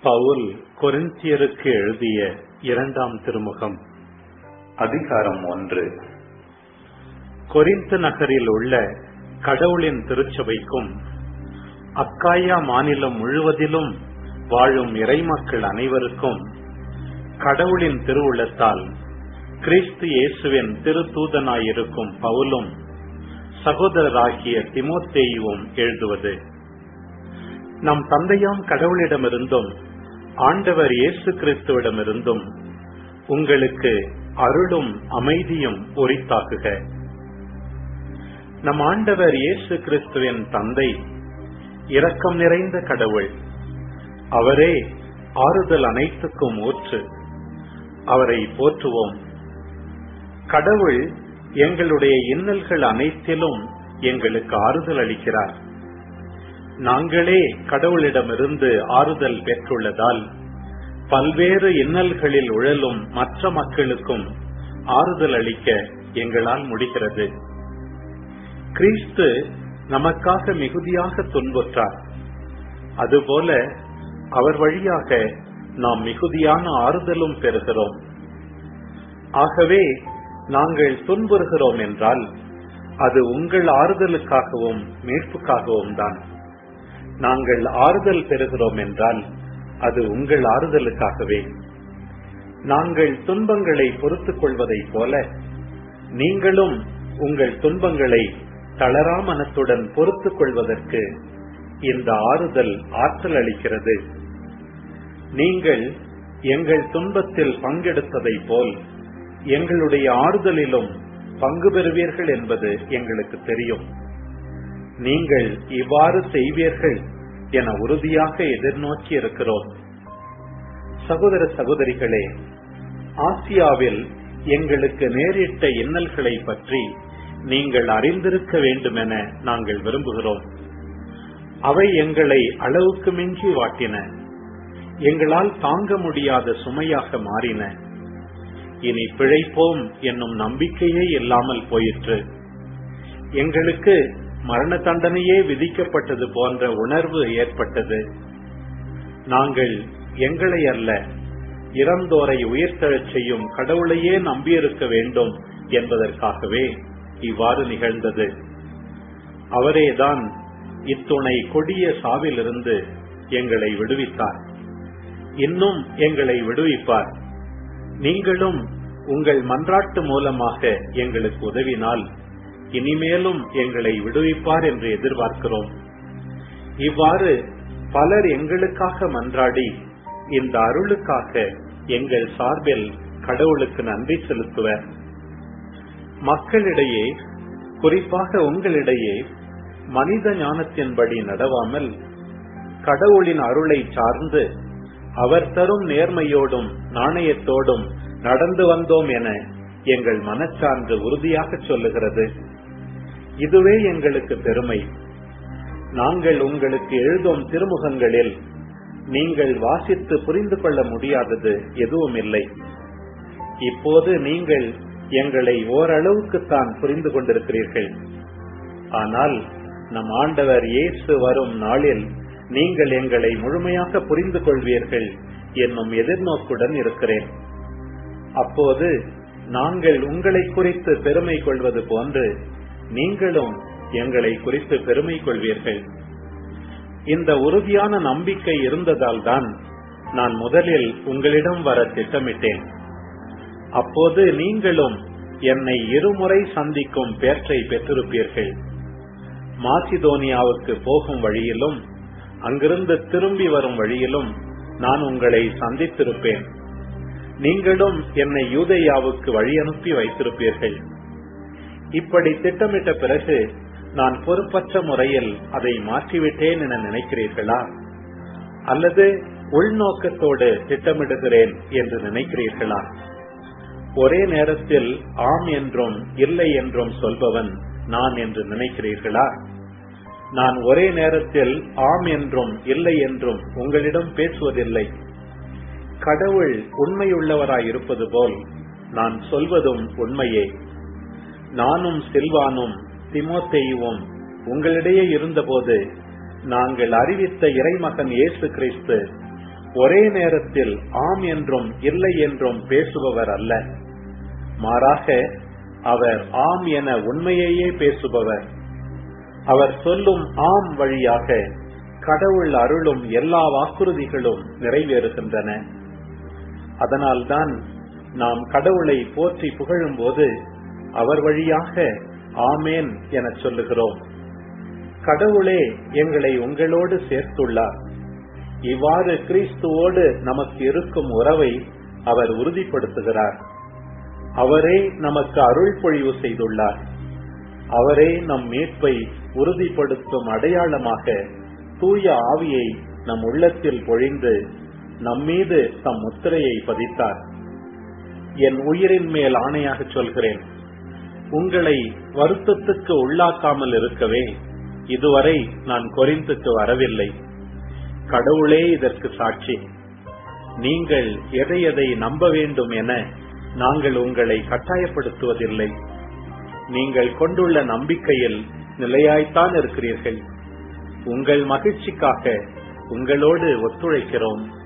பவுல் கொரிந்தியருக்கு எழுதிய இரண்டாம் திருமுகம் அதிகாரம் ஒன்று கொரிந்து நகரில் உள்ள கடவுளின் திருச்சபைக்கும் அக்காயா மாநிலம் முழுவதிலும் வாழும் இறைமக்கள் அனைவருக்கும் கடவுளின் திருவுள்ளத்தால் கிறிஸ்து இயேசுவின் திருத்தூதனாயிருக்கும் பவுலும் சகோதரராகிய திமோத்தேயுவும் எழுதுவது நம் தந்தையாம் கடவுளிடமிருந்தும் ஆண்டவர் இயேசு கிறிஸ்துவிடமிருந்தும் உங்களுக்கு அருளும் அமைதியும் உரித்தாகுக நம் ஆண்டவர் இயேசு கிறிஸ்துவின் தந்தை இரக்கம் நிறைந்த கடவுள் அவரே ஆறுதல் அனைத்துக்கும் ஊற்று அவரை போற்றுவோம் கடவுள் எங்களுடைய இன்னல்கள் அனைத்திலும் எங்களுக்கு ஆறுதல் அளிக்கிறார் நாங்களே கடவுளிடமிருந்து ஆறுதல் பெற்றுள்ளதால் பல்வேறு இன்னல்களில் உழலும் மற்ற மக்களுக்கும் ஆறுதல் அளிக்க எங்களால் முடிகிறது கிறிஸ்து நமக்காக மிகுதியாக துன்புற்றார் அதுபோல அவர் வழியாக நாம் மிகுதியான ஆறுதலும் பெறுகிறோம் ஆகவே நாங்கள் துன்புறுகிறோம் என்றால் அது உங்கள் ஆறுதலுக்காகவும் மீட்புக்காகவும் தான் நாங்கள் ஆறுதல் பெறுகிறோம் என்றால் அது உங்கள் ஆறுதலுக்காகவே நாங்கள் துன்பங்களை பொறுத்துக் கொள்வதைப் போல நீங்களும் உங்கள் துன்பங்களை தளரா மனத்துடன் பொறுத்துக் கொள்வதற்கு இந்த ஆறுதல் ஆற்றல் அளிக்கிறது நீங்கள் எங்கள் துன்பத்தில் பங்கெடுத்ததைப் போல் எங்களுடைய ஆறுதலிலும் பங்கு பெறுவீர்கள் என்பது எங்களுக்கு தெரியும் நீங்கள் இவ்வாறு செய்வீர்கள் என உறுதியாக எதிர்நோக்கி இருக்கிறோம் சகோதர சகோதரிகளே ஆசியாவில் எங்களுக்கு நேரிட்ட இன்னல்களை பற்றி நீங்கள் அறிந்திருக்க வேண்டும் என நாங்கள் விரும்புகிறோம் அவை எங்களை அளவுக்கு மிஞ்சி வாட்டின எங்களால் தாங்க முடியாத சுமையாக மாறின இனி பிழைப்போம் என்னும் நம்பிக்கையே இல்லாமல் போயிற்று எங்களுக்கு மரண தண்டனையே விதிக்கப்பட்டது போன்ற உணர்வு ஏற்பட்டது நாங்கள் எங்களை அல்ல இறந்தோரை உயிர்த்தெழச் செய்யும் கடவுளையே நம்பியிருக்க வேண்டும் என்பதற்காகவே இவ்வாறு நிகழ்ந்தது அவரேதான் இத்துணை கொடிய சாவிலிருந்து எங்களை விடுவித்தார் இன்னும் எங்களை விடுவிப்பார் நீங்களும் உங்கள் மன்றாட்டு மூலமாக எங்களுக்கு உதவினால் இனிமேலும் எங்களை விடுவிப்பார் என்று எதிர்பார்க்கிறோம் இவ்வாறு பலர் எங்களுக்காக மன்றாடி இந்த அருளுக்காக எங்கள் சார்பில் கடவுளுக்கு நன்றி செலுத்துவர் மக்களிடையே குறிப்பாக உங்களிடையே மனித ஞானத்தின்படி நடவாமல் கடவுளின் அருளை சார்ந்து அவர் தரும் நேர்மையோடும் நாணயத்தோடும் நடந்து வந்தோம் என எங்கள் மனச்சான்று உறுதியாக சொல்லுகிறது இதுவே எங்களுக்கு பெருமை நாங்கள் உங்களுக்கு எழுதும் திருமுகங்களில் நீங்கள் வாசித்து புரிந்து கொள்ள முடியாதது எதுவும் இல்லை இப்போது நீங்கள் எங்களை ஓரளவுக்குத்தான் புரிந்து கொண்டிருக்கிறீர்கள் ஆனால் நம் ஆண்டவர் இயேசு வரும் நாளில் நீங்கள் எங்களை முழுமையாக புரிந்து கொள்வீர்கள் என்னும் எதிர்நோக்குடன் இருக்கிறேன் அப்போது நாங்கள் உங்களை குறித்து பெருமை கொள்வது போன்று நீங்களும் எங்களை குறித்து பெருமை கொள்வீர்கள் இந்த உறுதியான நம்பிக்கை இருந்ததால் தான் நான் முதலில் உங்களிடம் வர திட்டமிட்டேன் அப்போது நீங்களும் என்னை இருமுறை சந்திக்கும் பேற்றை பெற்றிருப்பீர்கள் மாசிதோனியாவுக்கு போகும் வழியிலும் அங்கிருந்து திரும்பி வரும் வழியிலும் நான் உங்களை சந்தித்திருப்பேன் நீங்களும் என்னை யூதையாவுக்கு வழி அனுப்பி வைத்திருப்பீர்கள் இப்படி திட்டமிட்ட பிறகு நான் பொறுப்பற்ற முறையில் அதை மாற்றிவிட்டேன் என நினைக்கிறீர்களா அல்லது உள்நோக்கத்தோடு திட்டமிடுகிறேன் என்று நினைக்கிறீர்களா ஒரே நேரத்தில் ஆம் என்றும் இல்லை என்றும் சொல்பவன் நான் என்று நினைக்கிறீர்களா நான் ஒரே நேரத்தில் ஆம் என்றும் இல்லை என்றும் உங்களிடம் பேசுவதில்லை கடவுள் உண்மையுள்ளவராய் இருப்பது போல் நான் சொல்வதும் உண்மையே நானும் சில்வானும் திமோத்தேயுவும் உங்களிடையே இருந்தபோது நாங்கள் அறிவித்த இறைமகன் இயேசு கிறிஸ்து ஒரே நேரத்தில் ஆம் என்றும் இல்லை என்றும் பேசுபவர் அல்ல மாறாக அவர் ஆம் என உண்மையையே பேசுபவர் அவர் சொல்லும் ஆம் வழியாக கடவுள் அருளும் எல்லா வாக்குறுதிகளும் நிறைவேறுகின்றன அதனால்தான் நாம் கடவுளை போற்றி புகழும்போது அவர் வழியாக ஆமேன் என சொல்லுகிறோம் கடவுளே எங்களை உங்களோடு சேர்த்துள்ளார் இவ்வாறு கிறிஸ்துவோடு நமக்கு இருக்கும் உறவை அவர் உறுதிப்படுத்துகிறார் அவரே நமக்கு அருள் பொழிவு செய்துள்ளார் அவரே நம் மீட்பை உறுதிப்படுத்தும் அடையாளமாக தூய ஆவியை நம் உள்ளத்தில் பொழிந்து நம்மீது தம் முத்திரையை பதித்தார் என் உயிரின் மேல் ஆணையாக சொல்கிறேன் உங்களை வருத்தத்துக்கு உள்ளாக்காமல் இருக்கவே இதுவரை நான் கொரிந்துக்கு வரவில்லை கடவுளே இதற்கு சாட்சி நீங்கள் எதை எதை நம்ப வேண்டும் என நாங்கள் உங்களை கட்டாயப்படுத்துவதில்லை நீங்கள் கொண்டுள்ள நம்பிக்கையில் நிலையாய்த்தான் இருக்கிறீர்கள் உங்கள் மகிழ்ச்சிக்காக உங்களோடு ஒத்துழைக்கிறோம்